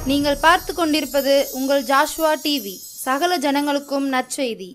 நீங்கள் பார்த்து கொண்டிருப்பது உங்கள் ஜாஷ்வா டிவி சகல ஜனங்களுக்கும் நற்செய்தி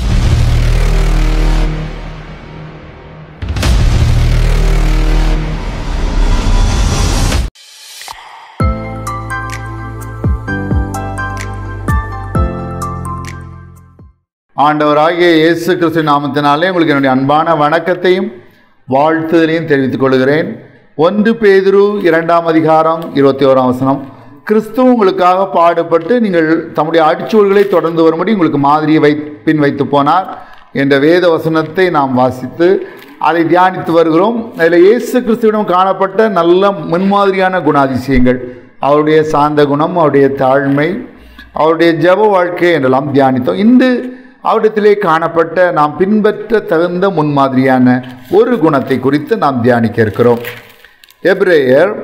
ஆண்டவராகிய இயேசு கிறிஸ்து நாமத்தினாலே உங்களுக்கு என்னுடைய அன்பான வணக்கத்தையும் வாழ்த்துதலையும் தெரிவித்துக் கொள்கிறேன் ஒன்று பேதுரு இரண்டாம் அதிகாரம் இருபத்தி ஓராம் வசனம் கிறிஸ்துவ உங்களுக்காக பாடுபட்டு நீங்கள் தம்முடைய அடிச்சுவல்களை தொடர்ந்து வரும்படி உங்களுக்கு மாதிரியை வை பின் வைத்து போனார் என்ற வேத வசனத்தை நாம் வாசித்து அதை தியானித்து வருகிறோம் அதில் இயேசு கிறிஸ்துவிடம் காணப்பட்ட நல்ல முன்மாதிரியான குணாதிசயங்கள் அவருடைய சாந்த குணம் அவருடைய தாழ்மை அவருடைய ஜெப வாழ்க்கை என்றெல்லாம் தியானித்தோம் இன்று அவரிடத்திலே காணப்பட்ட நாம் பின்பற்ற தகுந்த முன்மாதிரியான ஒரு குணத்தை குறித்து நாம் தியானிக்க இருக்கிறோம் எப்ரேயர்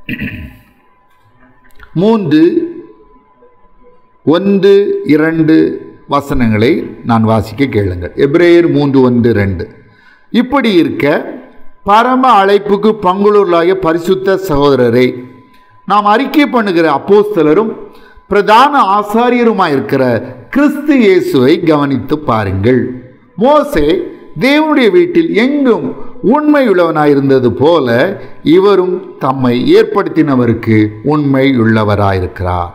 மூன்று ஒன்று இரண்டு வசனங்களை நான் வாசிக்க கேளுங்கள் எப்ரேயர் மூன்று ஒன்று ரெண்டு இப்படி இருக்க பரம அழைப்புக்கு பங்குள்ளூர்களாகிய பரிசுத்த சகோதரரை நாம் அறிக்கை பண்ணுகிற அப்போஸ்தலரும் பிரதான ஆசாரியருமாய் இருக்கிற கிறிஸ்து இயேசுவை கவனித்து பாருங்கள் மோசே தேவனுடைய வீட்டில் எங்கும் உண்மையுள்ளவனாயிருந்தது போல இவரும் தம்மை ஏற்படுத்தினவருக்கு உண்மையுள்ளவராயிருக்கிறார்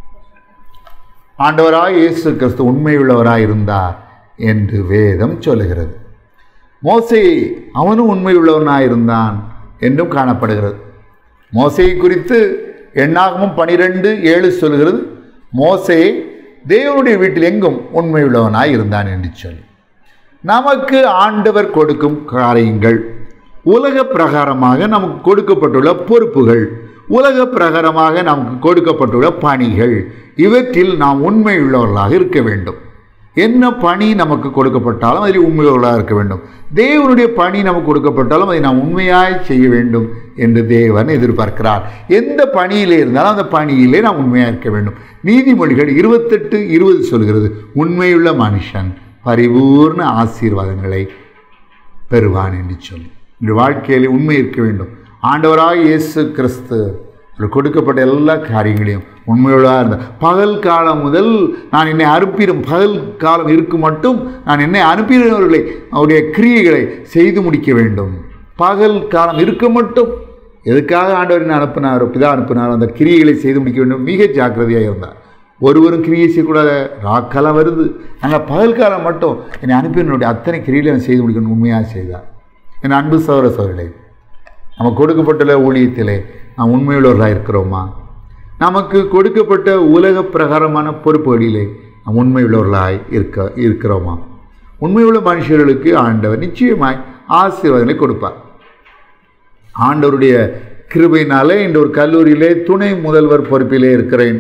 ஆண்டவராய் இயேசு கிறிஸ்து உண்மையுள்ளவராய் இருந்தார் என்று வேதம் சொல்லுகிறது மோசே அவனும் உண்மையுள்ளவனாய் இருந்தான் என்றும் காணப்படுகிறது மோசையை குறித்து எண்ணாகமும் பனிரெண்டு ஏழு சொல்கிறது மோசே தேவனுடைய வீட்டில் எங்கும் உண்மையுள்ளவனாய் இருந்தான் என்று சொல்லி நமக்கு ஆண்டவர் கொடுக்கும் காரியங்கள் உலக பிரகாரமாக நமக்கு கொடுக்கப்பட்டுள்ள பொறுப்புகள் உலக பிரகாரமாக நமக்கு கொடுக்கப்பட்டுள்ள பணிகள் இவற்றில் நாம் உண்மையுள்ளவர்களாக இருக்க வேண்டும் என்ன பணி நமக்கு கொடுக்கப்பட்டாலும் அதில் உண்மையுள்ளவர்களாக இருக்க வேண்டும் தேவனுடைய பணி நமக்கு கொடுக்கப்பட்டாலும் அதை நாம் உண்மையாய் செய்ய வேண்டும் என்று தேவன் எதிர்பார்க்கிறார் எந்த பணியிலே இருந்தாலும் அந்த பணியிலே நாம் உண்மையாக இருக்க வேண்டும் நீதிமொழிகள் இருபத்தெட்டு இருபது சொல்கிறது உண்மையுள்ள மனுஷன் பரிபூர்ண ஆசீர்வாதங்களை பெறுவான் என்று சொல்லி இந்த வாழ்க்கையில் உண்மை இருக்க வேண்டும் ஆண்டவராக இயேசு கிறிஸ்து அவர் கொடுக்கப்பட்ட எல்லா காரியங்களையும் உண்மையுள்ளதாக இருந்தார் பகல் காலம் முதல் நான் என்னை அனுப்பிடும் பகல் காலம் இருக்கும் மட்டும் நான் என்னை அனுப்பினவர்களை அவருடைய கிரியைகளை செய்து முடிக்க வேண்டும் பகல் காலம் இருக்க மட்டும் எதுக்காக ஆண்டவர் என்ன அனுப்பினாரோ பிதா அனுப்பினாரோ அந்த கிரியைகளை செய்து முடிக்க வேண்டும் மிக ஜாக்கிரதையாக இருந்தார் ஒருவரும் கிரியை செய்யக்கூடாத ராக்காலம் வருது நாங்கள் பகல் காலம் மட்டும் என்னை அனுப்பினுடைய அத்தனை கிரியில அவன் செய்து முடிக்கணும் உண்மையாக செய்தார் என் அன்பு சௌர சோழர்களே நமக்கு கொடுக்கப்பட்டுள்ள ஊழியத்திலே நாம் உண்மையுள்ளவர்களாக இருக்கிறோமா நமக்கு கொடுக்கப்பட்ட உலக பிரகாரமான பொறுப்புகளிலே நாம் உண்மையுள்ளவர்களாய் இருக்க இருக்கிறோமா உண்மையுள்ள மனுஷர்களுக்கு ஆண்டவர் நிச்சயமாய் ஆசீர்வாதங்களை கொடுப்பார் ஆண்டவருடைய கிருபையினாலே இந்த ஒரு கல்லூரியிலே துணை முதல்வர் பொறுப்பிலே இருக்கிறேன்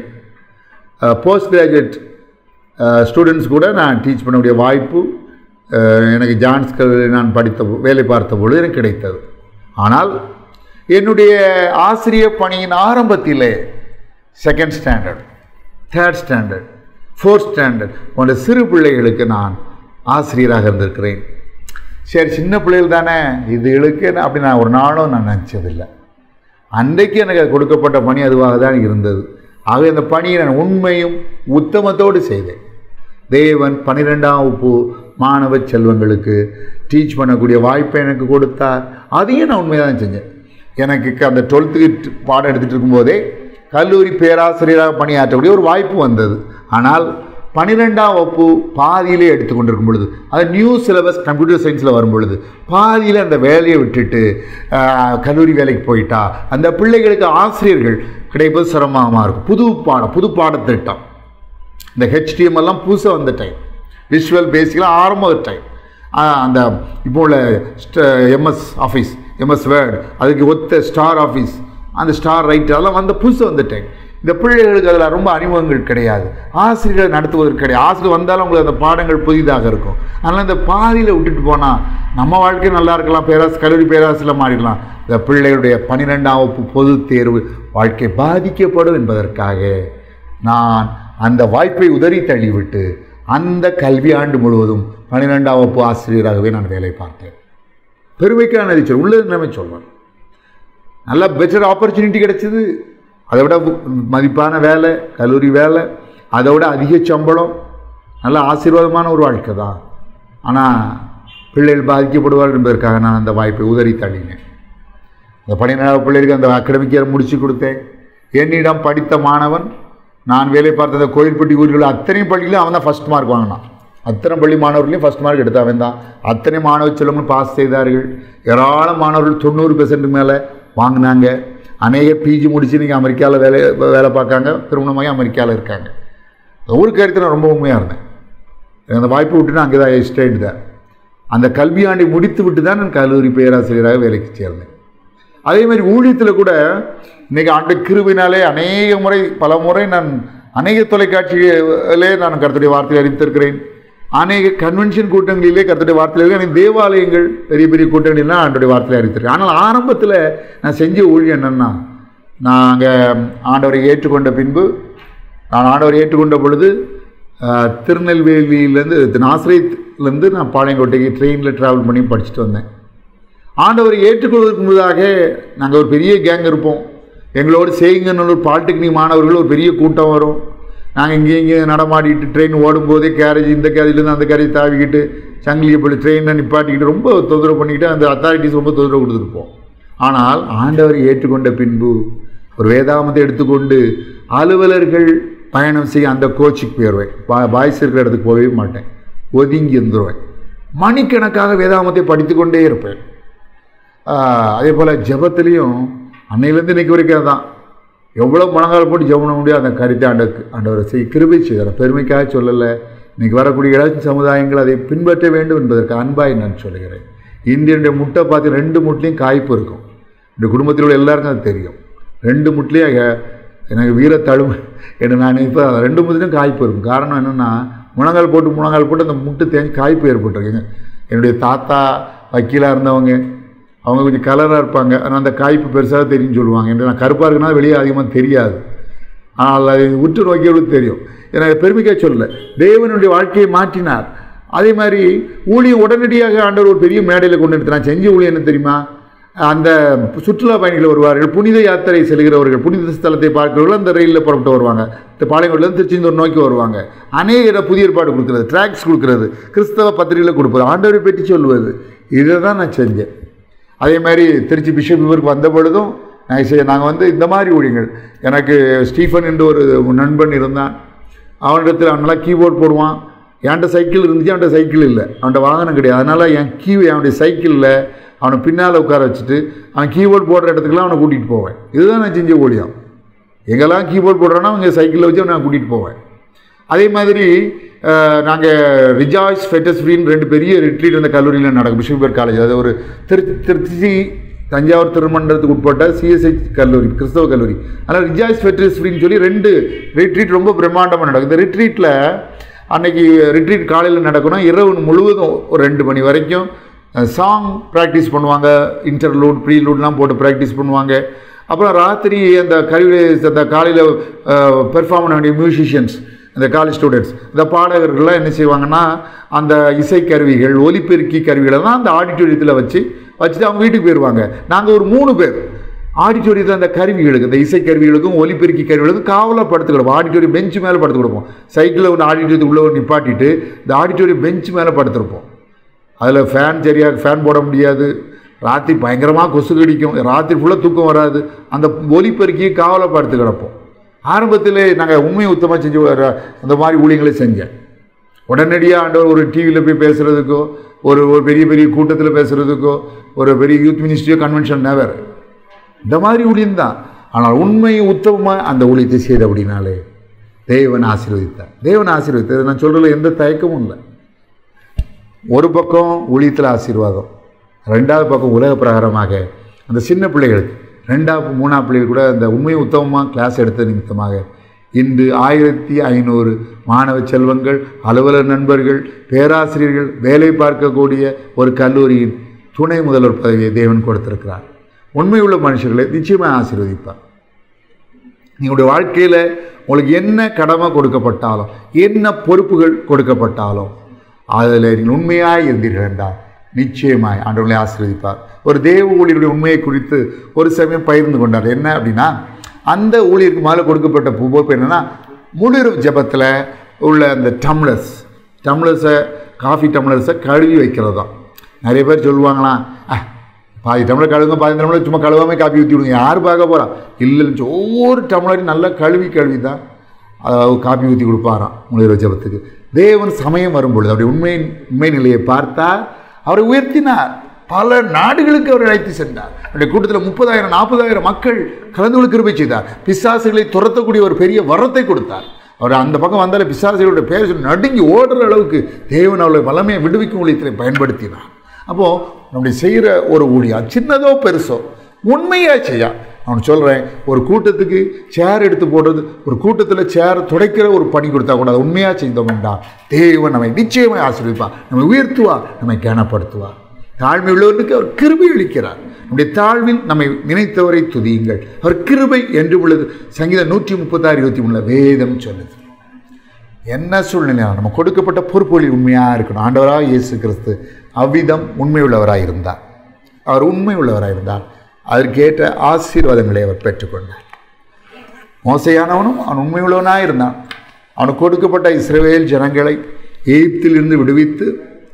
போஸ்ட் கிராஜுவேட் ஸ்டூடெண்ட்ஸ் கூட நான் டீச் பண்ணக்கூடிய வாய்ப்பு அஹ், எனக்கு ஜான்ஸ் கல்லூரியில் நான் படித்த பொ- வேலை பார்த்த பொழுது எனக்கு கிடைத்தது ஆனால் என்னுடைய ஆசிரியர் பணியின் ஆரம்பத்திலே second standard third standard fourth standard போன்ற சிறு பிள்ளைகளுக்கு நான் ஆசிரியராக இருந்திருக்கிறேன் சரி சின்ன பிள்ளைகள் தானே இதுகளுக்கு என்ன அப்படி நான் ஒரு நாளும் நான் நினச்சதில்லை அன்றைக்கு எனக்கு கொடுக்கப்பட்ட பணி அதுவாக தான் இருந்தது ஆக இந்த பணியை நான் உண்மையும் உத்தமத்தோடு செய்தேன் தேவன் பன்னிரெண்டாம் வகுப்பு மாணவ செல்வங்களுக்கு டீச் பண்ணக்கூடிய வாய்ப்பை எனக்கு கொடுத்தார் அதையும் நான் உண்மையாக தான் செஞ்சேன் எனக்கு க- அந்த டுவெல்த்துக்கு பாடம் எடுத்துகிட்டு இருக்கும்போதே கல்லூரி பேராசிரியராக பணியாற்றக்கூடிய ஒரு வாய்ப்பு வந்தது ஆனால் பன்னிரெண்டாம் வகுப்பு பாதியிலே எடுத்துக்கொண்டிருக்கும் பொழுது அது நியூ சிலபஸ் கம்ப்யூட்டர் சயின்ஸில் வரும் பொழுது பாதியில் அந்த வேலையை விட்டுட்டு ஆஹ், கல்லூரி வேலைக்கு போயிட்டா அந்த பிள்ளைகளுக்கு ஆசிரியர்கள் கிடைப்பது சிரமமாக இருக்கும் புது பாடம் புது பாடத்திட்டம் இந்த HTML எல்லாம் புதுசாக வந்த டைம் விஷுவல் பேசிக்கெலாம் ஆரம்ப டைம் அந்த இப்போ உள்ள எம்எஸ் ஆஃபீஸ் எம்எஸ் வேர்டு அதுக்கு ஒத்த ஸ்டார் ஆஃபீஸ் அந்த ஸ்டார் ரைட் அதெல்லாம் வந்த புதுசாக வந்த டைம் இந்த பிள்ளைகளுக்கு அதில் ரொம்ப அறிமுகங்கள் கிடையாது ஆசிரியர்கள் நடத்துவதற்கு கிடையாது ஆசிரியர் வந்தாலும் உங்களுக்கு அந்த பாடங்கள் புதிதாக இருக்கும் அதனால் இந்த பாதியில் விட்டுட்டு போனால் நம்ம வாழ்க்கை நல்லா இருக்கலாம் பேராசி கல்லூரி பேராசிரியர் மாறிடலாம் இந்த பிள்ளைகளுடைய பன்னிரெண்டாம் வகுப்பு பொதுத் தேர்வு வாழ்க்கை பாதிக்கப்படும் என்பதற்காக நான் அந்த வாய்ப்பை உதறி தள்ளிவிட்டு அந்த கல்வி ஆண்டு முழுவதும் பன்னிரெண்டாம் வகுப்பு ஆசிரியராகவே நான் வேலை பார்த்தேன் பெருமைக்கான டீச்சர் உள்ளது நம்ம சொல்வேன் நல்ல பெட்டர் ஆப்பர்ச்சுனிட்டி கிடைச்சிது அதை விட மதிப்பான வேலை கல்லூரி வேலை அதை விட அதிக சம்பளம் நல்ல ஆசீர்வாதமான ஒரு வாழ்க்கை தான் ஆனால் பிள்ளைகள் பாதிக்கப்படுவார்கள் என்பதற்காக நான் அந்த வாய்ப்பை உதறி தள்ளினேன் அந்த பனிரெண்டாவது பிள்ளைகளுக்கு அந்த அகாடமிக் இயர் முடித்து கொடுத்தேன் என்னிடம் படித்த மாணவன் நான் வேலை பார்த்த அந்த கோயில்பட்டி ஊரில் அத்தனை பள்ளியிலும் அவன் தான் ஃபஸ்ட் மார்க் வாங்கினான் அத்தனை பள்ளி மாணவர்களையும் ஃபஸ்ட் மார்க் எடுத்த அவன் தான் அத்தனை மாணவ செல்வங்களும் பாஸ் செய்தார்கள் ஏராளம் மாணவர்கள் தொண்ணூறு பெர்சன்ட் மேலே வாங்கினாங்க அநேக பிஜி முடிச்சு நீங்கள் அமெரிக்காவில் வேலை வேலை பார்க்காங்க திருமணமாகி அமெரிக்காவில் இருக்காங்க ஒரு கருத்து நான் ரொம்ப உண்மையாக இருந்தேன் எனக்கு அந்த வாய்ப்பு விட்டு நான் அங்கே தான் ஸ்டேட் தான் அந்த கல்வியாண்டை முடித்து விட்டு தான் நான் கல்லூரி பேராசிரியராக வேலைக்கு சேர்ந்தேன் அதே மாதிரி ஊழியத்தில் கூட இன்னைக்கு ஆண்டு கிருபினாலே அநேக முறை பல முறை நான் அநேக தொலைக்காட்சியிலே நான் கருத்துடைய வார்த்தையை அறிவித்திருக்கிறேன் அநேக கன்வென்ஷன் கூட்டங்களிலே கருத்துடைய வார்த்தையில் எனக்கு தேவாலயங்கள் பெரிய பெரிய கூட்டங்களிலாம் ஆண்டுடைய வார்த்தையை அறிவித்திருக்கேன் ஆனால் ஆரம்பத்தில் நான் செஞ்ச ஊழியம் என்னென்னா நாங்கள் ஆண்டவரை ஏற்றுக்கொண்ட பின்பு நான் ஆண்டவரை ஏற்றுக்கொண்ட பொழுது அஹ், திருநெல்வேலியிலேருந்து நாசிரியத்துலேருந்து நான் பாளையங்கோட்டைக்கு ட்ரெயினில் ட்ராவல் பண்ணி படிச்சுட்டு வந்தேன் ஆண்டவரை ஏற்றுக்கொள்வதற்கு முன்னதாக நாங்கள் ஒரு பெரிய கேங் இருப்போம் எங்களோடு சேங்கநல்லூர் பாலிடெக்னிக் மாணவர்கள் ஒரு பெரிய கூட்டம் வரும் நாங்கள் இங்கே இங்கே நடமாடிட்டு ட்ரெயின் ஓடும்போதே கேரேஜ் இந்த கேரேஜ்லேருந்து அந்த கேரேஜ் தாவிக்கிட்டு சங்கிலியை போய் ட்ரெயினை நிப்பாட்டிக்கிட்டு ரொம்ப தொந்தரவு பண்ணிக்கிட்டு அந்த அத்தாரிட்டிஸ் ரொம்ப தொந்தரவு கொடுத்துருப்போம் ஆனால் ஆண்டவரை ஏற்றுக்கொண்ட பின்பு ஒரு வேதாமத்தை எடுத்துக்கொண்டு அலுவலர்கள் பயணம் செய்ய அந்த கோச்சுக்கு போயிடுவேன் பா பாய்ஸ் இருக்கிற இடத்துக்கு போகவே மாட்டேன் ஒதுங்கி இருந்துருவேன் மணிக்கணக்காக வேதாமத்தை படித்துக்கொண்டே இருப்பேன் ஆஹ் அதே போல் ஜெபத்துலேயும் அன்னையிலேருந்து இன்னைக்கு வரைக்கும் அதான் எவ்வளோ முழங்கால் போட்டு ஜெபம் பண்ண முடியும் அந்த கருத்தை ஆண்ட ஆண்டவரை செய் கிருபை செய்கிறார் பெருமைக்காக சொல்லலை இன்னைக்கு வரக்கூடிய இளம் சமுதாயங்கள் அதை பின்பற்ற வேண்டும் என்பதற்கு அன்பாய் நான் சொல்லுகிறேன் இந்தியனுடைய முட்டை பார்த்து ரெண்டு முட்லையும் காய்ப்பு இருக்கும் இந்த குடும்பத்தில் உள்ள எல்லாருக்கும் அது தெரியும் ரெண்டு முட்லையும் அக- எனக்கு வீர தழும்பு என்று நான் இப்போ ரெண்டு முட்லையும் காய்ப்பு இருக்கும் காரணம் என்னென்னா முழங்கால் போட்டு முழங்கால் போட்டு அந்த முட்டை தேஞ்சு காய்ப்பு ஏற்பட்டிருக்குங்க என்னுடைய தாத்தா வக்கீலாக இருந்தவங்க அவங்க கொஞ்சம் கலராக இருப்பாங்க ஆனால் அந்த காய்ப்பு பெருசாக தெரியும்னு சொல்லுவாங்க என்று நான் கருப்பாக இருக்குன்னா வெளியே அதிகமாக தெரியாது ஆனால் அது உற்று நோக்கியவர்களுக்கு தெரியும் எனக்கு பெருமைக்காக சொல்லலை தேவனுடைய வாழ்க்கையை மாற்றினார் அதே மாதிரி ஊழியம் உடனடியாக ஆண்டவர் ஒரு பெரிய மேடையில் கொண்டு நிறுத்தினார் செஞ்ச ஊழியம் என்ன தெரியுமா அந்த சுற்றுலா பயணிகள் வருவார்கள் புனித யாத்திரை செல்கிறவர்கள் புனித ஸ்தலத்தை பார்க்கிறவர்கள் அந்த ரயிலில் புறப்பட்டு வருவாங்க இந்த பாளையங்கோட்டிலேருந்து திருச்செந்தூர் நோக்கி வருவாங்க அநேக இடம் புதிய ஏற்பாடு கொடுக்கிறது ட்ராக்ஸ் கொடுக்கிறது கிறிஸ்தவ பத்திரிகையில் கொடுப்பது ஆண்டவரை பற்றி சொல்லுவது இதை தான் நான் செஞ்சேன் அதே மாதிரி திருச்சி பிஷப் இவருக்கு வந்த பொழுதும் நான் சரி நாங்கள் வந்து இந்த மாதிரி ஊழியங்கள் எனக்கு ஸ்டீஃபன் என்று ஒரு நண்பன் இருந்தான் அவனிடத்தில் அவன் நல்லா கீபோர்ட் போடுவான் என்கிட்ட சைக்கிள் இருந்துச்சு அவன்கிட்ட சைக்கிள் இல்லை அவன்கிட்ட வாகனம் கிடையாது அதனால் என் கீ அவனுடைய சைக்கிளில் அவனை பின்னால் உட்கார வச்சுட்டு அவன் கீபோர்ட் போடுற இடத்துக்குலாம் அவனை கூட்டிகிட்டு போவேன் இதுதான் நான் செஞ்ச ஊழியம் எங்கெல்லாம் கீபோர்ட் போடுறானோ அவங்க சைக்கிளில் வச்சு அவனை நான் கூட்டிகிட்டு போவேன் அதே மாதிரி நாங்கள் ரிஜாய்ஸ் ஃபெட்டஸ் ஃப்ரீன்னு ரெண்டு பெரிய ரிட்ரீட் அந்த கல்லூரியில் நடக்கும் பிஷப்பர் காலேஜ் அது ஒரு திரு திருச்சி தஞ்சாவூர் திருமண்டலத்துக்கு உட்பட்ட சிஎஸ்ஐ கல்லூரி கிறிஸ்தவ கல்லூரி அதனால் ரிஜாய்ஸ் ஃபெட்டஸ் ஃப்ரீன்னு சொல்லி ரெண்டு ரிட்ரீட் ரொம்ப பிரம்மாண்டமாக நடக்கும் இந்த ரிட்ரீட்டில் அன்னைக்கு ரிட்ரீட் காலையில் நடக்கணும் இரவு முழுவதும் ஒரு ரெண்டு மணி வரைக்கும் சாங் ப்ராக்டிஸ் பண்ணுவாங்க இன்டர்லூட் ப்ரீலூட்லாம் போட்டு ப்ராக்டிஸ் பண்ணுவாங்க அப்புறம் ராத்திரி அந்த கருவி அந்த காலையில் பெர்ஃபார்ம் பண்ண வேண்டிய மியூசிஷியன்ஸ் இந்த காலேஜ் ஸ்டூடெண்ட்ஸ் இந்த பாடகர்கள்லாம் என்ன செய்வாங்கன்னா அந்த இசைக்கருவிகள் ஒலிபெருக்கி கருவிகளெல்லாம் அந்த ஆடிட்டோரியத்தில் வச்சு வச்சுட்டு அவங்க வீட்டுக்கு போயிடுவாங்க நாங்கள் ஒரு மூணு பேர் ஆடிட்டோரியத்தில் அந்த கருவிகளுக்கு இந்த இசைக்கருவிகளுக்கும் ஒலிபெருக்கி கருவிகளுக்கும் காவலாக படுத்து கிடப்போம் ஆடிட்டோரியம் பெஞ்ச் மேலே படுத்து கொடுப்போம் சைக்கிளில் ஒன்று ஆடிட்டோரியத்துக்கு உள்ள ஒரு நிப்பாட்டிட்டு இந்த ஆடிட்டோரியம் பெஞ்ச் மேலே படுத்திருப்போம் அதில் ஃபேன் சரியாக ஃபேன் போட முடியாது ராத்திரி பயங்கரமாக கொசு கடிக்கும் ராத்திரி ஃபுல்லாக தூக்கம் வராது அந்த ஒலிபெருக்கி காவலை படுத்து கிடப்போம் ஆரம்பத்தில் நாங்கள் உண்மை உத்தமாக செஞ்சு வர அந்த மாதிரி ஊழியங்களை செஞ்சேன் உடனடியாக ஆண்டவர் ஒரு டிவியில் போய் பேசுகிறதுக்கோ ஒரு ஒரு பெரிய பெரிய கூட்டத்தில் பேசுகிறதுக்கோ ஒரு பெரிய யூத் மினிஸ்ட்ரியோ கன்வென்ஷன் நெவர் இந்த மாதிரி ஊழியம் தான் ஆனால் உண்மை உத்தமமாக அந்த ஊழியத்தை செய்த அப்படின்னாலே தேவன் ஆசீர்வதித்தார் தேவன் ஆசீர்வதித்தார் நான் சொல்கிறதுல எந்த தயக்கமும் இல்லை ஒரு பக்கம் ஊழியத்தில் ஆசீர்வாதம் ரெண்டாவது பக்கம் உலக பிரகாரமாக அந்த சின்ன பிள்ளைகளுக்கு ரெண்டாவது மூணாவது பிள்ளைகள் கூட அந்த உண்மை உத்தமமாக கிளாஸ் எடுத்த நிமித்தமாக இன்று ஆயிரத்தி ஐநூறு மாணவ செல்வங்கள் அலுவலர் நண்பர்கள் பேராசிரியர்கள் வேலை பார்க்கக்கூடிய ஒரு கல்லூரியின் துணை முதல்வர் பதவியை தேவன் கொடுத்திருக்கிறார் உண்மையுள்ள மனுஷர்களை நிச்சயமாக ஆசீர்வதிப்பார் நீங்களுடைய வாழ்க்கையில் உங்களுக்கு என்ன கடமை கொடுக்கப்பட்டாலும் என்ன பொறுப்புகள் கொடுக்கப்பட்டாலும் அதில் நீங்கள் உண்மையாக இருந்தீர்கள் என்றால் நிச்சயமாய் ஆண்டவர்களை ஆசீர்வதிப்பார் ஒரு தேவ ஊழியருடைய உண்மையை குறித்து ஒரு சமயம் பகிர்ந்து கொண்டார் என்ன அப்படின்னா அந்த ஊழியருக்கு மேலே கொடுக்கப்பட்ட பொறுப்பு என்னென்னா முழு ஜபத்தில் உள்ள அந்த டம்ளர்ஸ் டம்ளர்ஸை காஃபி டம்ளர்ஸை கழுவி வைக்கிறது தான் நிறைய பேர் சொல்லுவாங்களாம் "அஹ், பாதி டம்ளர் கழுவுங்க பாதி டம்ளர் சும்மா கழுவாமல் காப்பி ஊற்றி விடுங்க யார் பார்க்க போகிறா இல்லைன்னு சொல்லி ஒவ்வொரு டம்ளரையும் நல்லா கழுவி கழுவி தான் அதாவது காப்பி ஊற்றி கொடுப்பாராம் முழுகிற ஜபத்துக்கு தேவன் சமயம் வரும்பொழுது அப்படி உண்மை உண்மை நிலையை பார்த்தால் அவரை உயர்த்தினார் பல நாடுகளுக்கு அவர் அழைத்து சென்றார் அவருடைய கூட்டத்தில் முப்பதாயிரம் நாற்பதாயிரம் மக்கள் கலந்து கொள்ள கிருபை செய்தார் பிசாசுகளை துரத்தக்கூடிய ஒரு பெரிய வரத்தை கொடுத்தார் அவர் அந்த பக்கம் வந்தாலே பிசாசுகளுடைய பேர் சொல்லி நடுங்கி ஓடுற அளவுக்கு தேவன் அவளை வல்லமையை விடுவிக்கும் ஊழியத்தில் பயன்படுத்தினார் அப்போது நம்முடைய செய்கிற ஒரு ஊழியம் சின்னதோ பெருசோ உண்மையாக செய்யா நான் சொல்கிறேன் ஒரு கூட்டத்துக்கு சேர் எடுத்து போடுறது ஒரு கூட்டத்தில் சேர் துடைக்கிற ஒரு பணி கொடுத்தா கூட அதை உண்மையாக செய்தோம்டா தேவன் நம்மை நிச்சயமாக ஆசீர்வதிப்பார் நம்மை உயர்த்துவார் நம்மை கனப்படுத்துவார் தாழ்மை உள்ளவருக்கு அவர் கிருபை அளிக்கிறார் நம்முடைய தாழ்வில் நம்மை நினைத்தவரை துதியுங்கள் அவர் கிருபை என்று உள்ளது சங்கீதம் நூற்றி முப்பத்தாறு இருபத்தி மூணில் வேதம் சொல்லுது என்ன சூழ்நிலை நம்ம கொடுக்கப்பட்ட பொறுப்புகளில் உண்மையாக இருக்கணும் ஆண்டவராக இயேசு கிறிஸ்து அவ்விதம் உண்மை உள்ளவராக இருந்தார் அவர் உண்மை உள்ளவராக இருந்தார் அதற்கேற்ற ஆசீர்வாதங்களை அவர் பெற்றுக்கொண்டார் மோசையானவனும் அவன் உண்மை உள்ளவனாக இருந்தான் அவனுக்கு கொடுக்கப்பட்ட இஸ்ரவேல் ஜனங்களை எகிப்திலிருந்து விடுவித்து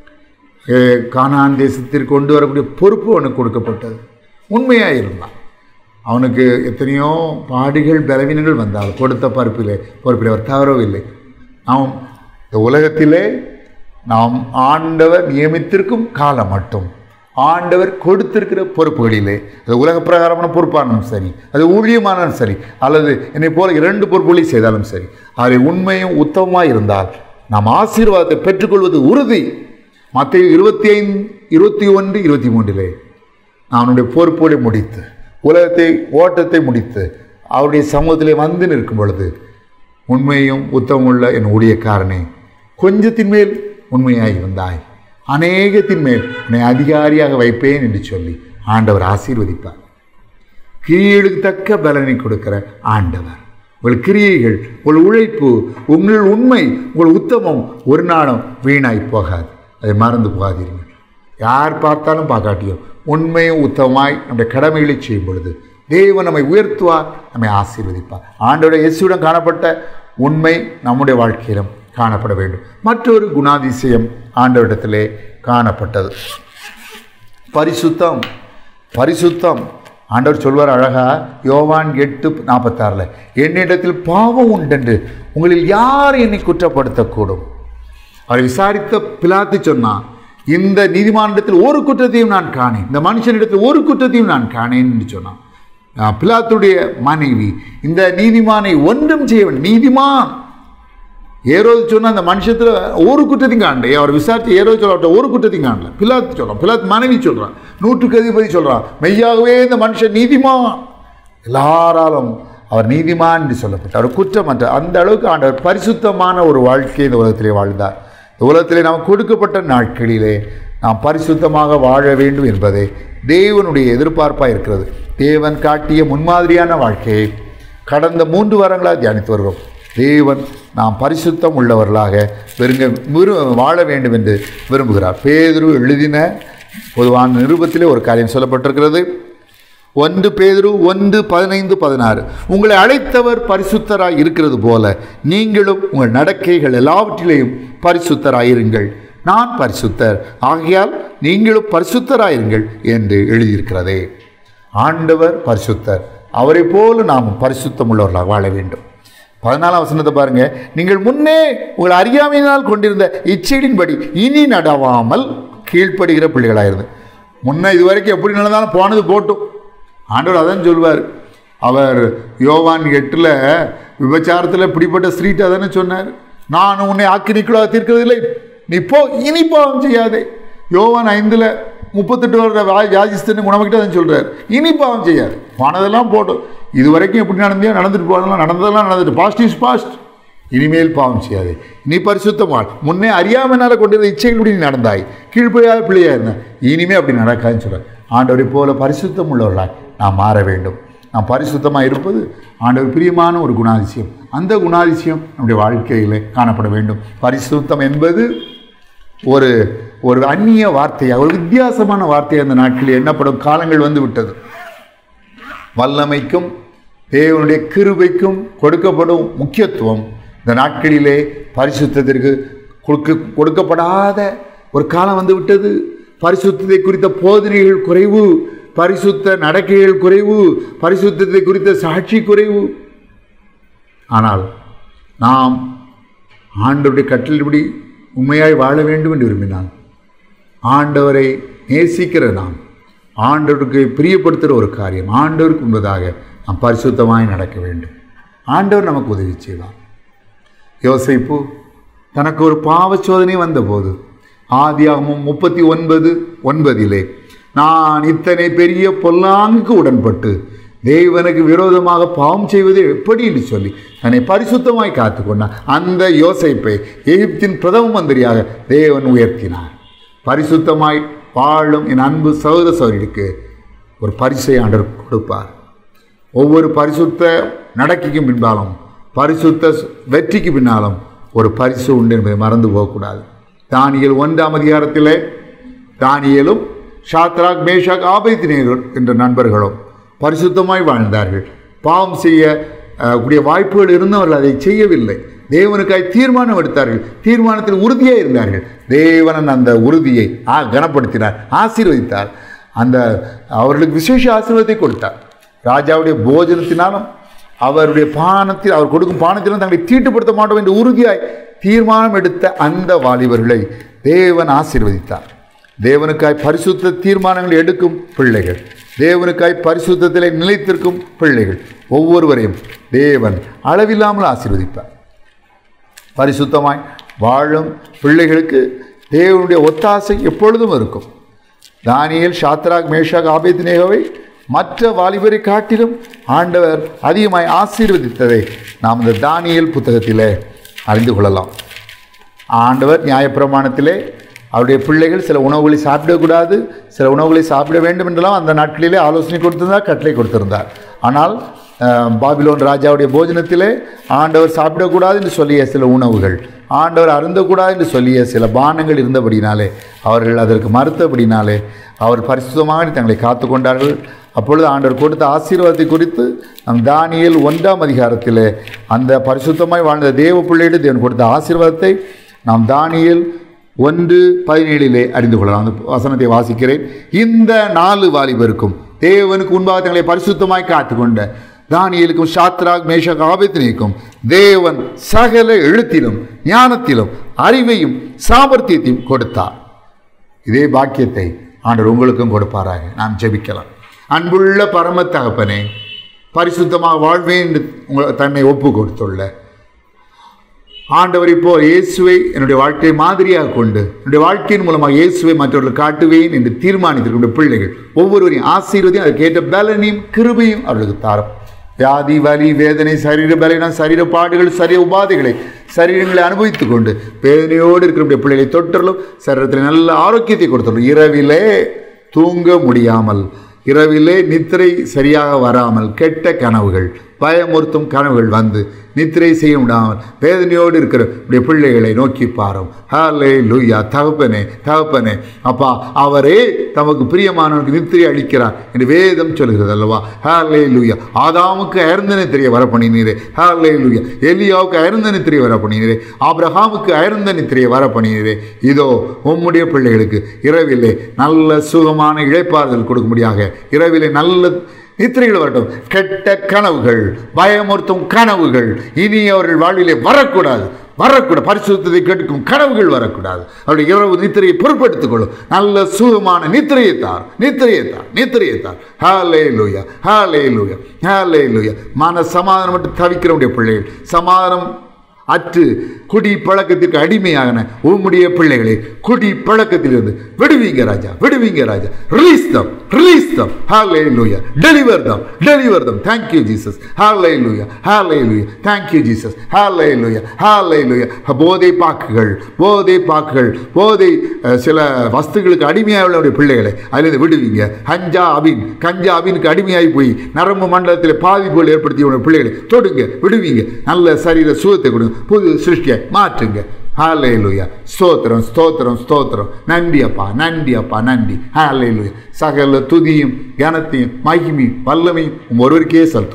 அஹ், கானான் தேசத்திற்கு கொண்டு வரக்கூடிய பொறுப்பு அவனுக்கு கொடுக்கப்பட்டது உண்மையாக இருந்தான் அவனுக்கு எத்தனையோ பாடுகள் பலவீனங்கள் வந்தால் கொடுத்த பருப்பிலே பொறுப்பிலே அவர் தவறவில்லை நாம் இந்த உலகத்திலே நாம் ஆண்டவர் நியமித்திருக்கும் காலம் மட்டும் ஆண்டவர் கொடுத்திருக்கிற பொறுப்புகளிலே அது உலக பிரகாரமான பொறுப்பானாலும் சரி அது ஊழியமானாலும் சரி அல்லது என்னை போல இரண்டு பொறுப்புகளை செய்தாலும் சரி அதை உண்மையும் உத்தமமாக இருந்தால் நாம் ஆசீர்வாதத்தை பெற்றுக்கொள்வது உறுதி மத்திய இருபத்தி ஐந்து இருபத்தி ஒன்று இருபத்தி மூன்றிலே நான் அவனுடைய பொறுப்போடு முடித்து உலகத்தை ஓட்டத்தை முடித்து அவருடைய சமூகத்திலே வந்து நிற்கும் பொழுது உண்மையும் உத்தமுள்ள என் ஊழியக்காரனே கொஞ்சத்தின் மேல் உண்மையாய் இருந்தாய் அநேகத்தின் மேல் உன்னை அதிகாரியாக வைப்பேன் என்று சொல்லி ஆண்டவர் ஆசீர்வதிப்பார் கிரியைகளுக்கு தக்க பலனை கொடுக்கிற ஆண்டவர் உங்கள் கிரியைகள் உங்கள் உழைப்பு உங்கள் உண்மை உங்கள் உத்தமம் ஒரு நாளும் வீணாய் போகாது அதை மறந்து போகாதீர்கள் யார் பார்த்தாலும் பார்க்காட்டியும் உண்மையும் உத்தமமாய் நம்முடைய கடமைகளை செய்யும் பொழுது தேவன் நம்மை உயர்த்துவார் நம்மை ஆசீர்வதிப்பார் ஆண்டோட இயேசுடன் காணப்பட்ட உண்மை நம்முடைய வாழ்க்கையிலும் காணப்பட வேண்டும் மற்றொரு குணாதிசயம் ஆண்டவரிடத்திலே காணப்பட்டது பரிசுத்தம் பரிசுத்தம் ஆண்டவர் சொல்வார் அழகா யோவான் எட்டு நாற்பத்தாறில் என்னிடத்தில் பாவம் உண்டென்று உங்களில் யார் என்னை குற்றப்படுத்தக்கூடும் அவரை விசாரித்த பிலாத்து சொன்னான் இந்த நீதிமானிடத்தில் ஒரு குற்றத்தையும் நான் காணேன் இந்த மனுஷனிடத்தில் ஒரு குற்றத்தையும் நான் காணேன் என்று சொன்னான் ஆஹ், பிலாத்துடைய மனைவி இந்த நீதிமானை ஒன்றும் செய்யவன் நீதிமான் ஏரோது சொன்ன அந்த மனுஷத்தில் ஒரு குற்றத்தையும் காணல அவர் விசாரித்து ஏரோது சொல்ல ஒரு குற்றத்தையும் காணல பிலாத்து சொல்கிறான் பிலாத் மனைவி சொல்கிறான் நூற்றுக்கு அதிபதி சொல்கிறான் மெய்யாகவே இந்த மனுஷன் நீதிமான் எல்லாராலும் அவர் நீதிமான் என்று சொல்லப்பட்டார் அவர் குற்றமற்ற அந்த அளவுக்கு ஆண்டவர் பரிசுத்தமான ஒரு வாழ்க்கையை இந்த உலகத்திலே வாழ்ந்தார் இந்த உலகத்திலே நாம் கொடுக்கப்பட்ட நாட்களிலே நாம் பரிசுத்தமாக வாழ வேண்டும் என்பதே தேவனுடைய எதிர்பார்ப்பாக இருக்கிறது தேவன் காட்டிய முன்மாதிரியான வாழ்க்கையை கடந்த மூன்று வாரங்களாக தியானித்து வருகிறோம் தேவன் நாம் பரிசுத்தம் உள்ளவர்களாக விருங்க விரு வாழ வேண்டும் என்று விரும்புகிறார் பேதுரு எழுதின பொதுவான நிருபத்திலே ஒரு காரியம் சொல்லப்பட்டிருக்கிறது ஒன்று பேதுரு ஒன்று பதினைந்து பதினாறு உங்களை அழைத்தவர் பரிசுத்தராய் இருக்கிறது போல நீங்களும் உங்கள் நடக்கைகள் எல்லாவற்றிலேயும் பரிசுத்தராயிருங்கள் நான் பரிசுத்தர் ஆகையால் நீங்களும் பரிசுத்தராயிருங்கள் என்று எழுதியிருக்கிறதே ஆண்டவர் பரிசுத்தர் அவரை போல நாம் பரிசுத்தம் உள்ளவர்களாக வாழ வேண்டும் பதினாலாம் வசனத்தை பாருங்க நீங்கள் முன்னே உங்கள் அறியாமையினால் கொண்டிருந்த இச்செடின்படி இனி நடவாமல் கீழ்ப்படுகிற பிள்ளைகளாயிருந்து முன்ன இதுவரைக்கும் எப்படி நடந்தாலும் போனது போட்டும் ஆண்டவர் அதான் சொல்வார் அவர் யோவான் எட்டில் விபச்சாரத்தில் பிடிப்பட்ட ஸ்ரீட் அதானே சொன்னார் நான் உன்னை ஆக்கினிக்குள்ளாக தீர்க்கிறதில்லை நீ போ இனி பாவம் செய்யாதே யோவான் ஐந்தில் முப்பத்தெட்டு வருட யாஜிஸ்தன் குணமாக்கிட்டு அதான் சொல்கிறார் இனி பாவம் செய்யாது போனதெல்லாம் போட்டும் இது வரைக்கும் எப்படி நடந்தியோ நடந்துட்டு போனதெல்லாம் நடந்ததெல்லாம் நடந்துட்டு பாஸ்ட் இஸ் பாஸ்ட் இனிமேல் பாவம் செய்யாது நீ பரிசுத்தமாள் முன்னே அறியாமனால கொண்டிருந்த இச்சைகளுடைய நீ நடந்தாய் கீழ்ப்படியாத பிள்ளையா இருந்த இனிமே அப்படி நடக்காதுன்னு சொல்கிறார் ஆண்டவரை போல பரிசுத்தம் உள்ளவர்களாய் நாம் மாற வேண்டும் நாம் பரிசுத்தமாக இருப்பது ஆண்டவர் பிரியமான ஒரு குணாதிசயம் அந்த குணாதிசயம் நம்முடைய வாழ்க்கையில் காணப்பட வேண்டும் பரிசுத்தம் என்பது ஒரு ஒரு அந்நிய வார்த்தையாக ஒரு வித்தியாசமான வார்த்தை அந்த நாட்களில் எண்ணப்படும் காலங்கள் வந்து விட்டது வல்லமைக்கும் தேவனுடைய கிருபைக்கும் கொடுக்கப்படும் முக்கியத்துவம் இந்த நாட்களிலே பரிசுத்தத்திற்கு கொடுக்க கொடுக்கப்படாத ஒரு காலம் வந்து விட்டது பரிசுத்தத்தை குறித்த போதனைகள் குறைவு பரிசுத்த நடக்கைகள் குறைவு பரிசுத்தத்தை குறித்த சாட்சி குறைவு ஆனால் நாம் ஆண்டவருடைய கட்டளைப்படி உண்மையாய் வாழ வேண்டும் என்று விரும்பினான் ஆண்டவரை நேசிக்கிற நாம் ஆண்டவருக்கு பிரியப்படுத்துகிற ஒரு காரியம் ஆண்டவருக்கு முன்பதாக நாம் பரிசுத்தமாய் நடக்க வேண்டும் ஆண்டவர் நமக்கு உதவி செய்வார் யோசிப்பு தனக்கு ஒரு பாவ சோதனை வந்தபோது ஆதியாகமும் முப்பத்தி ஒன்பது ஒன்பதிலே நான் இத்தனை பெரிய பொல்லாங்குக்கு உடன்பட்டு தேவனுக்கு விரோதமாக பாவம் செய்வது எப்படி என்று சொல்லி தன்னை பரிசுத்தமாய் காத்துக்கொண்டான் அந்த யோசைப்பை எகிப்தின் பிரதம மந்திரியாக தேவன் உயர்த்தினார் பரிசுத்தமாய் வாழும் என் அன்பு சகோதர சகோதரிக்கு ஒரு பரிசை ஆண்டவர் கொடுப்பார் ஒவ்வொரு பரிசுத்த நடக்கைக்கும் பின்னாலும் பரிசுத்த வெற்றிக்கு பின்னாலும் ஒரு பரிசு உண்டு என்பதை மறந்து போகக்கூடாது தானியல் ஒன்றாம் அதிகாரத்திலே தானியலும் ஷாத்ராக் மேஷாக் ஆபைத்தினேகர் என்ற நண்பர்களும் பரிசுத்தமாய் வாழ்ந்தார்கள் பாவம் செய்ய அஹ், கூடிய வாய்ப்புகள் இருந்தும் அவர்கள் அதை செய்யவில்லை தேவனுக்காய் தீர்மானம் எடுத்தார்கள் தீர்மானத்தில் உறுதியாக இருந்தார்கள் தேவனன் அந்த உறுதியை ஆ கனப்படுத்தினார் ஆசீர்வதித்தார் அந்த அவர்களுக்கு விசேஷ ஆசீர்வாதத்தை கொடுத்தார் ராஜாவுடைய போஜனத்தினாலும் அவருடைய பானத்தில் அவர் கொடுக்கும் பானத்திலும் தங்களை தீட்டுப்படுத்த மாட்டோம் என்று உறுதியாய் தீர்மானம் எடுத்த அந்த வாலிபர்களை தேவன் ஆசீர்வதித்தார் தேவனுக்காய் பரிசுத்த தீர்மானங்களை எடுக்கும் பிள்ளைகள் தேவனுக்காய் பரிசுத்தத்திலே நிலைத்திருக்கும் பிள்ளைகள் ஒவ்வொருவரையும் தேவன் அளவில்லாமல் ஆசீர்வதிப்பார் பரிசுத்தமாய் வாழும் பிள்ளைகளுக்கு தேவனுடைய ஒத்தாசை எப்பொழுதும் இருக்கும் தானியேல் ஷாத்ராக் மேஷாக் ஆபேத்நேகோவை மற்ற வாலிபரை காட்டிலும் ஆண்டவர் அதிகமாய் ஆசீர்வதித்ததை நாம் இந்த தானியேல் புத்தகத்திலே அறிந்து கொள்ளலாம் ஆண்டவர் நியாயப்பிரமாணத்திலே அவருடைய பிள்ளைகள் சில உணவுகளை சாப்பிடக்கூடாது சில உணவுகளை சாப்பிட வேண்டும் என்றெல்லாம் அந்த நாட்களிலே ஆலோசனை கொடுத்திருந்தார் கட்டளை கொடுத்திருந்தார் ஆனால் அஹ், பாபிலோன் ராஜாவுடைய போஜனத்திலே ஆண்டவர் சாப்பிடக்கூடாது என்று சொல்லிய சில உணவுகள் ஆண்டவர் அருந்தக்கூடாது என்று சொல்லிய சில பானங்கள் இருந்தபடினாலே அவர்கள் அதற்கு மறுத்தபடினாலே அவர் பரிசுத்தமாக தங்களை காத்து கொண்டார்கள் அப்பொழுது ஆண்டவர் கொடுத்த ஆசீர்வாதத்தை குறித்து நம் தானியேல் ஒன்றாம் அதிகாரத்திலே அந்த பரிசுத்தமாய் வாழ்ந்த தேவ பிள்ளையிட தேவன் கொடுத்த ஆசீர்வாதத்தை நாம் தானியேல் ஒன்று பதினேழிலே அறிந்து கொள்ளலாம் அந்த வசனத்தை வாசிக்கிறேன் இந்த நாலு வாலிபருக்கும் தேவனுக்கு முன்பாக தங்களை பரிசுத்தமாய் காத்துக்கொண்ட தானியலுக்கும் ஷாத்ராக் மேஷக் ஆபத்தினிக்கும் தேவன் சகல எழுத்திலும் ஞானத்திலும் அறிவையும் சாமர்த்தியத்தையும் கொடுத்தார் இதே பாக்கியத்தை ஆண்டவர் உங்களுக்கும் கொடுப்பாராக நாம் ஜெபிக்கலாம் அன்புள்ள பரம தகப்பனே பரிசுத்தமாக வாழ்வேன் என்று உங்களை தன்னை ஒப்பு கொடுத்துள்ள ஆண்டவர் இப்போ இயேசுவை என்னுடைய வாழ்க்கையை மாதிரியாக கொண்டு என்னுடைய வாழ்க்கையின் மூலமாக இயேசுவை மற்றவர்கள் காட்டுவேன் என்று தீர்மானித்திருக்கின்ற பிள்ளைகள் ஒவ்வொருவரையும் ஆசீர்வதியும் அதற்கேற்ற பலனையும் கிருபையும் அவர்களுக்கு தாரும் வியாதி வலி வேதனை சரீர பலனம் சரீர பாடுகள் சரீர உபாதைகளை சரீரங்களை அனுபவித்துக் கொண்டு வேதனையோடு இருக்கிற பிள்ளைகளை தொற்றலும் சரீரத்தில் நல்ல ஆரோக்கியத்தை கொடுத்துள்ளும் இரவிலே தூங்க முடியாமல் இரவிலே நித்திரை சரியாக வராமல் கெட்ட கனவுகள் பயமுறுத்தும் கனவுகள் வந்து நித்திரை செய்ய விடாமல் வேதனையோடு இருக்கிற உடைய பிள்ளைகளை நோக்கி பாரும் ஹாலே லூயா தகப்பனே தகப்பனே அப்பா அவரே தமக்கு பிரியமானவனுக்கு நித்திரை அளிக்கிறார் என்று வேதம் சொல்கிறது அல்லவா ஹாலே லூயா ஆதாமுக்கு அயர்ந்தனை தெரிய வர பண்ணினீரே ஹாலே லூயா எலியாவுக்கு அயர்ந்தனை தெரிய வர பண்ணினீரே ஆபிரஹாமுக்கு அயர்ந்தனை தெரிய வர பண்ணினீரே இதோ உம்முடைய பிள்ளைகளுக்கு இரவிலே நல்ல சுகமான இழைப்பாறுதல் கொடுக்கும்படியாக இரவிலே நல்ல நித்திரைகள் வரட்டும் கெட்ட கனவுகள் பயமுறுத்தும் கனவுகள் இனி அவர்கள் வாழ்விலே வரக்கூடாது வரக்கூடாது பரிசுத்தத்தை கேட்கும் கனவுகள் வரக்கூடாது அவருடைய இரவு நித்திரையை பொறுப்படுத்திக் கொள்ளும் நல்ல சுகமான நித்திரையை தார் நித்திரையை தார் நித்திரையை தார் ஹாலே லூயா ஹாலே லூயா ஹாலே லூயா மன சமாதானம் மட்டும் தவிக்கிறவனுடைய பிள்ளைகள் சமாதானம் அற்று குடி பழக்கத்திற்கு அடிமையாகன உம்முடைய பிள்ளைகளை குடி பழக்கத்திலிருந்து விடுவீங்க ராஜா விடுவீங்க ராஜா ரிலீஸ் தம் release them hallelujah deliver them deliver them thank you Jesus hallelujah ஹாலே லூயா தேங்க்யூ ஜீசஸ் ஹாலே லூயா ஹாலே லூயா போதை பாக்குகள் போதை பாக்குகள் போதை அஹ், சில வஸ்துகளுக்கு அடிமையாக உள்ளவருடைய பிள்ளைகளை அதிலிருந்து விடுவீங்க ஹஞ்சா அபின் கஞ்சா அபினுக்கு அடிமையாகி போய் நரம்பு மண்டலத்தில் பாதிப்புகள் ஏற்படுத்திய உடைய பிள்ளைகளை தொடுங்க விடுவீங்க நல்ல சரீர சுகத்தை கொடுங்க புது சிருஷ்டியை மாற்றுங்க ஹalleluya ஸ்தோத்திரம் ஸ்தோத்திரம் ஸ்தோத்திரம் நன்றி அப்பா நன்றி அப்பா நன்றி ஹalleluya சகல துதியும் கனத்தையும் மகிமையும் வல்லமையும் உம் ஒருவருக்கே செலுத்துகிறோம்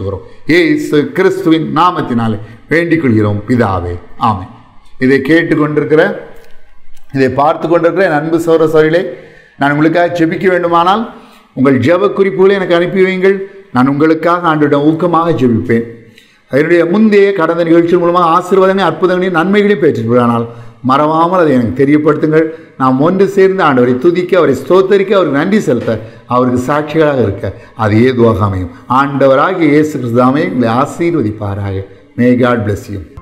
இயேசு கிறிஸ்துவின் நாமத்தினாலே வேண்டிக் கொள்கிறோம் பிதாவே ஆமென் இதை கேட்டுக்கொண்டிருக்கிற இதை பார்த்து கொண்டிருக்கிற என் அன்பு சௌர சோரிலே நான் உங்களுக்காக ஜெபிக்க வேண்டுமானால் உங்கள் ஜெப குறிப்புகளை எனக்கு அனுப்பி வையுங்கள் நான் உங்களுக்காக ஆண்டிடம் ஊக்கமாக ஜெபிப்பேன் அதனுடைய முந்தைய கடந்த நிகழ்ச்சிகள் மூலமாக ஆசீர்வாதங்களையும் அற்புதங்களையும் நன்மைகளையும் பெற்றுவிடானால் மறவாமல் அதை எனக்கு தெரியப்படுத்துங்கள் நாம் ஒன்று சேர்ந்து ஆண்டவரை துதிக்க அவரை ஸ்தோத்தரிக்க அவருக்கு நன்றி செலுத்த அவருக்கு சாட்சிகளாக இருக்க அது ஏதுவாக அமையும் ஆண்டவராகிய இயேசு கிறிஸ்தாமே உங்களை ஆசீர்வதிப்பாராக மே காட் bless you